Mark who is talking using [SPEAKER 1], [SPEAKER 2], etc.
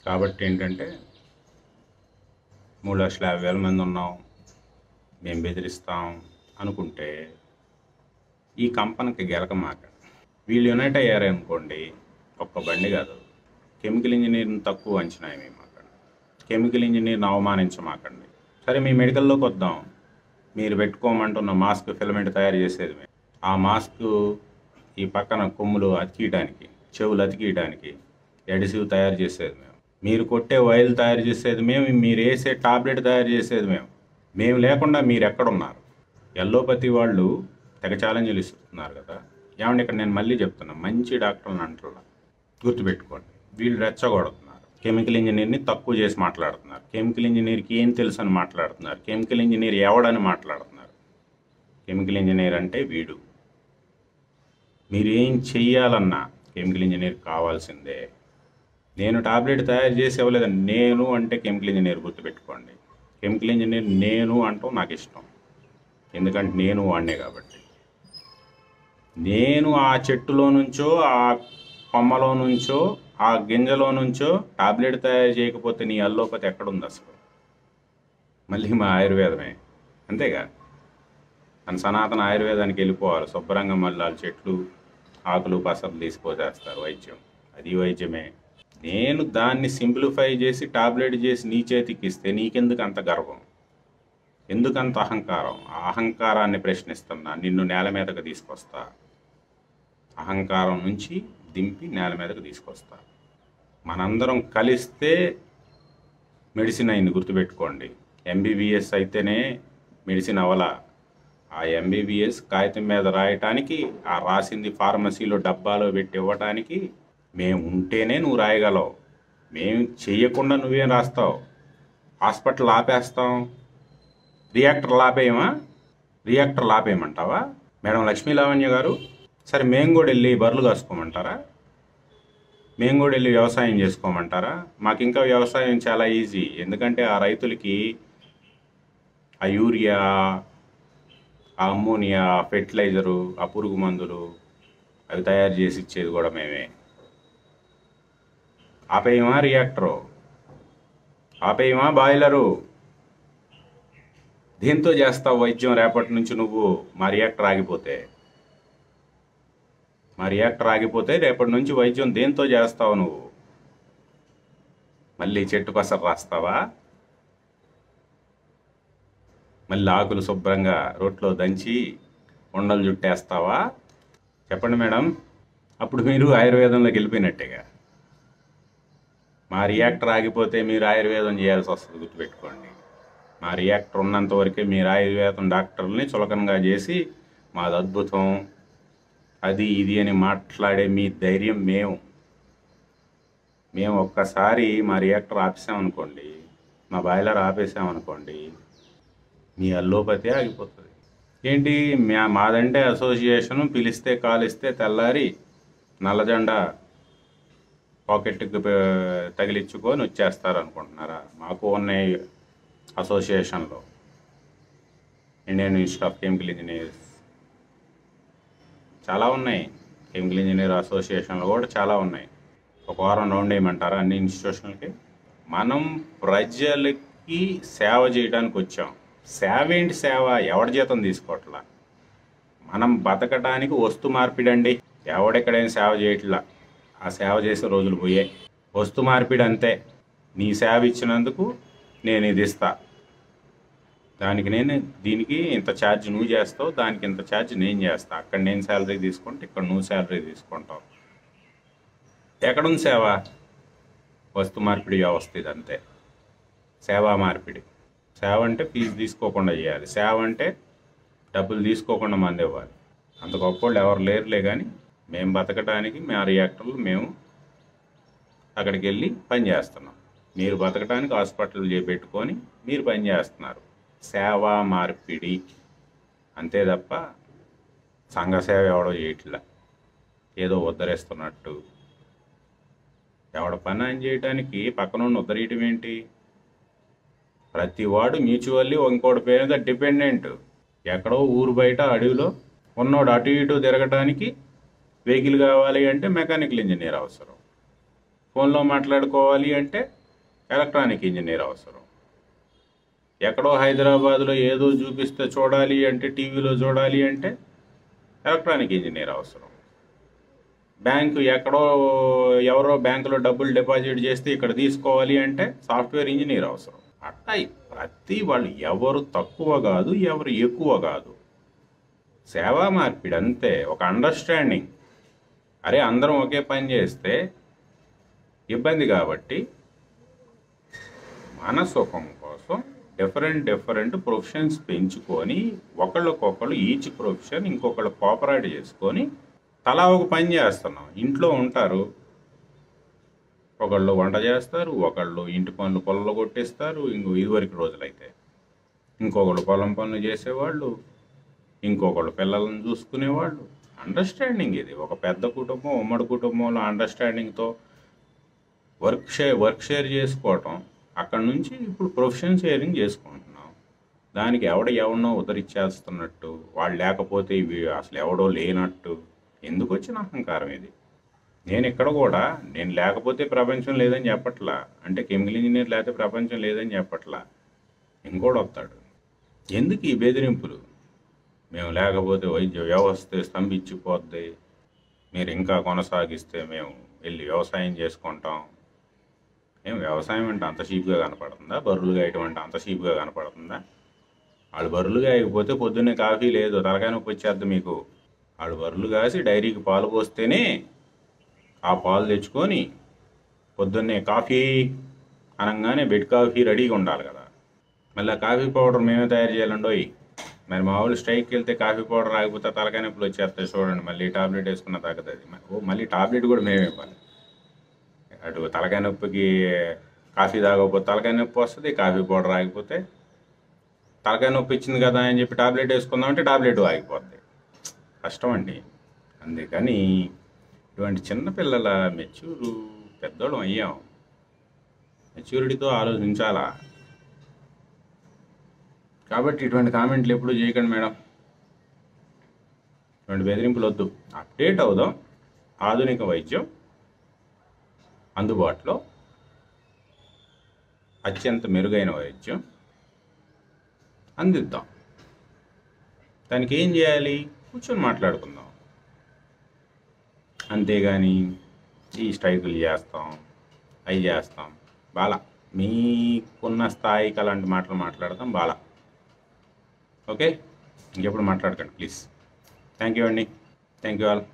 [SPEAKER 1] కాబట్టి ఏంటంటే మూడు లక్షల యాభై వేల మంది ఉన్నాం మేము బెదిరిస్తాం అనుకుంటే ఈ కంపెనీకి గెలకమాక వీళ్ళు యునైట్ అయ్యారనుకోండి ఒక్క బండి కాదు కెమికల్ ఇంజనీర్ని తక్కువ అంచనా మేమాకండి కెమికల్ ఇంజనీర్ని అవమానించమాకండి సరే మీ మెడికల్లోకి వద్దాం మీరు పెట్టుకోమంటున్న మాస్క్ ఫిలమెంట్ తయారు చేసేది మేము ఆ మాస్క్ ఈ పక్కన కొమ్ములు అతికియడానికి చెవులు అతికియడానికి ఎడిసివ్ తయారు చేసేది మేము మీరు కొట్టే వైల్ తయారు చేసేది మేము మీరు వేసే టాబ్లెట్ తయారు చేసేది మేము మేము లేకుండా మీరు ఎక్కడున్నారు ఎల్లోపతి వాళ్ళు తెగ ఛాలెంజ్లు ఇస్తున్నారు కదా ఏమంటే ఇక్కడ నేను మళ్ళీ చెప్తున్నా మంచి డాక్టర్ని అంటున్నా గుర్తుపెట్టుకోండి వీళ్ళు రెచ్చగొడుతున్నారు కెమికల్ ఇంజనీర్ని తక్కువ చేసి మాట్లాడుతున్నారు కెమికల్ ఇంజనీర్కి ఏం తెలుసు అని మాట్లాడుతున్నారు కెమికల్ ఇంజనీర్ ఎవడని మాట్లాడుతున్నారు కెమికల్ ఇంజనీర్ అంటే వీడు మీరు ఏం చెయ్యాలన్నా కెమికల్ ఇంజనీర్ కావాల్సిందే నేను టాబ్లెట్ తయారు చేసి ఇవ్వలేదండి నేను అంటే కెమికల్ ఇంజనీర్ గుర్తుపెట్టుకోండి కెమికల్ ఇంజనీర్ నేను అంటాం నాకు ఇష్టం ఎందుకంటే నేను వాడినే కాబట్టి నేను ఆ చెట్టులో నుంచో ఆ కొమ్మలో నుంచో ఆ గింజలో నుంచో టాబ్లెట్ తయారు చేయకపోతే నీ అల్లోపతి ఎక్కడుంది అసలు మళ్ళీ మా ఆయుర్వేదమే అంతేగా మన సనాతన ఆయుర్వేదానికి వెళ్ళిపోవాలి శుభ్రంగా మళ్ళీ వాళ్ళ చెట్లు ఆకులు పసరు తీసిపోతేస్తారు వైద్యం అది వైద్యమే నేను దాన్ని సింప్లిఫై చేసి టాబ్లెట్ చేసి నీ చేతికి ఇస్తే నీకెందుకు అంత గర్వం ఎందుకంత అహంకారం ఆ అహంకారాన్ని ప్రశ్నిస్తున్నా నిన్ను నేల మీదకు తీసుకొస్తా అహంకారం నుంచి దింపి నేల మీదకు తీసుకొస్తా మనందరం కలిస్తే మెడిసిన్ అయింది గుర్తుపెట్టుకోండి ఎంబీబీఎస్ అయితేనే మెడిసిన్ అవలా ఆ ఎంబీబీఎస్ కాగితం మీద రాయటానికి ఆ రాసింది ఫార్మసీలో డబ్బాలో పెట్టి ఇవ్వటానికి మేము ఉంటేనే నువ్వు రాయగలవు మేము చెయ్యకుండా నువ్వేం రాస్తావు హాస్పిటల్ ఆపేస్తాం రియాక్టర్ ఆపేయమా రియాక్టర్ ఆపేయమంటావా మేడం లక్ష్మీ లావణ్య గారు సరే మేము కూడా వెళ్ళి బర్రెలు కాసుకోమంటారా మేము కూడా వెళ్ళి వ్యవసాయం చేసుకోమంటారా మాకు ఇంకా వ్యవసాయం చాలా ఈజీ ఎందుకంటే ఆ రైతులకి ఆ యూరియా ఆ అమ్మోనియా ఆ ఫెర్టిలైజరు ఆ పురుగు మందులు అవి తయారు చేసి ఇచ్చేది కూడా మేమే ఆపేయమా రియాక్టరు ఆపేయమా బాయిలరు దేంతో చేస్తావు వైద్యం రేపటి నుంచి నువ్వు మా రియాక్టర్ ఆగిపోతే మా రియాక్టర్ ఆగిపోతే రేపటి నుంచి వైద్యం దేంతో చేస్తావు నువ్వు మళ్ళీ చెట్టు పసరు రాస్తావా మళ్ళీ ఆకులు శుభ్రంగా రోట్లో దంచి ఉండలు జుట్టేస్తావా చెప్పండి మేడం అప్పుడు మీరు ఆయుర్వేదంలోకి వెళ్ళిపోయినట్టేగా మా రియాక్టర్ ఆగిపోతే మీరు ఆయుర్వేదం చేయాల్సి వస్తుంది గుర్తుపెట్టుకోండి మా రియాక్టర్ ఉన్నంత వరకే మీరు ఆయుర్వేదం డాక్టర్ని చులకనగా చేసి మాది అద్భుతం అది ఇది అని మాట్లాడే మీ ధైర్యం మేము మేము ఒక్కసారి మా రియాక్టర్ ఆపేసామనుకోండి మా బాయిలర్ ఆపేసామనుకోండి మీ అల్లోపతి ఆగిపోతుంది ఏంటి మా మాదంటే అసోసియేషన్ పిలిస్తే కాలిస్తే తెల్లారి నల్లజెండా పాకెట్కి ప- తగిలించుకొని వచ్చేస్తారు అనుకుంటున్నారా మాకు ఉన్నాయి అసోసియేషన్లో Indian Institute of Chemical Engineers చాలా ఉన్నాయి కెమికల్ ఇంజనీర్ అసోసియేషన్లో కూడా చాలా ఉన్నాయి ఒక వారం రౌండ్ వేయమంటారా అన్ని ఇన్స్టిట్యూషన్లకి మనం ప్రజలకి సేవ చేయడానికి వచ్చాం సేవ ఏంటి సేవ ఎవడి జీతం తీసుకోవట్లా మనం బతకడానికి వస్తు మార్పిడి అండి ఎవడెక్కడైనా సేవ చేయట్లా ఆ సేవ చేసే రోజులు పోయాయి వస్తు మార్పిడి అంతే నీ సేవ ఇచ్చినందుకు నేను ఇది ఇస్తా దానికి నేను దీనికి ఇంత ఛార్జ్ నువ్వు చేస్తావు దానికి ఇంత ఛార్జ్ నేను చేస్తా అక్కడ నేను శాలరీ తీసుకుంటే ఇక్కడ నువ్వు శాలరీ తీసుకుంటావు ఎక్కడుంది సేవ వస్తు మార్పిడి వ్యవస్థ ఇది అంతే సేవా మార్పిడి సేవ అంటే ఫీజు తీసుకోకుండా చేయాలి సేవ అంటే డబ్బులు తీసుకోకుండా మంది ఇవ్వాలి అంత గొప్పోళ్ళు ఎవరు లేరులే కానీ మేము బతకడానికి మా రియాక్టర్లు మేము అక్కడికి వెళ్ళి పని చేస్తున్నాం మీరు బతకడానికి హాస్పిటల్ చేపెట్టుకొని మీరు పని చేస్తున్నారు సేవా మార్పిడి అంతే తప్ప సంఘ సేవ ఎవడో చేయట్లా ఏదో ఉద్ధరిస్తున్నట్టు ఎవడ పని ఆయన చేయడానికి పక్కన ఉద్ధరియటం ఏంటి ప్రతి వాడు మ్యూచువల్లీ ఇంకోటి పేరు మీద డిపెండెంట్ ఎక్కడో ఊరు బయట అడవిలో ఉన్నోడు అటు ఇటు తిరగడానికి వెహికల్ కావాలి అంటే మెకానికల్ ఇంజనీర్ అవసరం ఫోన్లో మాట్లాడుకోవాలి అంటే ఎలక్ట్రానిక్ ఇంజనీర్ అవసరం ఎక్కడో హైదరాబాద్లో ఏదో చూపిస్తే చూడాలి అంటే టీవీలో చూడాలి అంటే ఎలక్ట్రానిక్ ఇంజనీర్ అవసరం బ్యాంకు ఎక్కడో ఎవరో బ్యాంకులో డబ్బులు డిపాజిట్ చేస్తే ఇక్కడ తీసుకోవాలి అంటే సాఫ్ట్వేర్ ఇంజనీర్ అవసరం అట్లా ప్రతి వాళ్ళు ఎవరు తక్కువ కాదు ఎవరు ఎక్కువ కాదు సేవా మార్పిడి అంతే ఒక అండర్స్టాండింగ్ అరే అందరం ఒకే పని చేస్తే ఇబ్బంది కాబట్టి మన సుఖం కోసం డిఫరెంట్ డిఫరెంట్ ప్రొఫెషన్స్ పెంచుకొని ఒకళ్ళకొకళ్ళు ఈచ్ ప్రొఫెషన్ ఇంకొకళ్ళు కోఆపరేట్ చేసుకొని తలా ఒక పని చేస్తున్నాం ఇంట్లో ఉంటారు ఒకళ్ళు వంట చేస్తారు ఒకళ్ళు ఇంటి పనులు పొలంలో కొట్టేస్తారు ఇంకో ఇదివరకు రోజులైతే ఇంకొకళ్ళు పొలం పనులు చేసేవాళ్ళు ఇంకొకళ్ళు పిల్లలను చూసుకునేవాళ్ళు అండర్స్టాండింగ్ ఇది ఒక పెద్ద కుటుంబం ఉమ్మడి కుటుంబంలో అండర్స్టాండింగ్తో వర్క్ షేర్ వర్క్ షేర్ చేసుకోవటం అక్కడ నుంచి ఇప్పుడు ప్రొఫెషన్ షేరింగ్ చేసుకుంటున్నాం దానికి ఎవడ ఎవడనో ఉదరిచ్చేస్తున్నట్టు వాళ్ళు లేకపోతే ఇవి అసలు ఎవడో లేనట్టు ఎందుకు వచ్చిన అహంకారం ఇది నేను ఇక్కడ కూడా నేను లేకపోతే ప్రపంచం లేదని చెప్పట్లా అంటే కెమికల్ ఇంజనీర్ లేకపోతే ప్రపంచం లేదని చెప్పట్లా ఇంకోటి వస్తాడు ఎందుకు ఈ బెదిరింపులు మేము లేకపోతే వైద్య వ్యవస్థ స్తంభించిపోద్ది మీరు ఇంకా కొనసాగిస్తే మేము వెళ్ళి వ్యవసాయం చేసుకుంటాం ఏం వ్యవసాయం అంటే అంత చీప్గా కనపడుతుందా బర్రెలు గాయటం అంటే అంత చీప్గా కనపడుతుందా వాళ్ళు బర్రెలు గాయకపోతే పొద్దున్నే కాఫీ లేదు తలకాయ నొప్పి వచ్చేద్ది మీకు వాళ్ళు బర్రెలు కాసి డైరీకి పాలు పోస్తేనే ఆ పాలు తెచ్చుకొని పొద్దున్నే కాఫీ అనగానే బెడ్ కాఫీ రెడీగా ఉండాలి కదా మళ్ళీ ఆ కాఫీ పౌడర్ మేమే తయారు చేయాలండోయ్ మరి మా వాళ్ళు స్ట్రైక్కి వెళ్తే కాఫీ పౌడర్ రాకపోతే తలకాయ నొప్పులు వచ్చేస్తాయి చూడండి మళ్ళీ టాబ్లెట్ వేసుకున్న తగ్గదు ఓ మళ్ళీ టాబ్లెట్ కూడా మేమే ఇవ్వాలి అటు తలకాయ నొప్పికి కాఫీ తాగకపోతే తలకాయ నొప్పి వస్తుంది కాఫీ పౌడర్ ఆగిపోతే తలకాయ నొప్పి ఇచ్చింది కదా అని చెప్పి టాబ్లెట్ వేసుకుందామంటే టాబ్లెట్ ఆగిపోద్ది కష్టం అండి అందుకని ఇటువంటి చిన్నపిల్లల మెచ్యూరు పెద్దోళ్ళం అయ్యాం మెచ్యూరిటీతో ఆలోచించాలా కాబట్టి ఇటువంటి కామెంట్లు ఎప్పుడు చేయకండి మేడం ఇటువంటి బెదిరింపులు వద్దు అప్డేట్ అవుదాం ఆధునిక వైద్యం అందుబాటులో అత్యంత మెరుగైన వైద్యం అందిద్దాం దానికి ఏం చేయాలి కూర్చొని మాట్లాడుకుందాం అంతేగాని ఈ స్ట్రైకులు చేస్తాం అవి చేస్తాం బాలా మీకున్న స్థాయికి అలాంటి మాటలు మాట్లాడతాం బాలా ఓకే ఇంకెప్పుడు మాట్లాడకండి ప్లీజ్ థ్యాంక్ యూ అండి థ్యాంక్ యూ ఆల్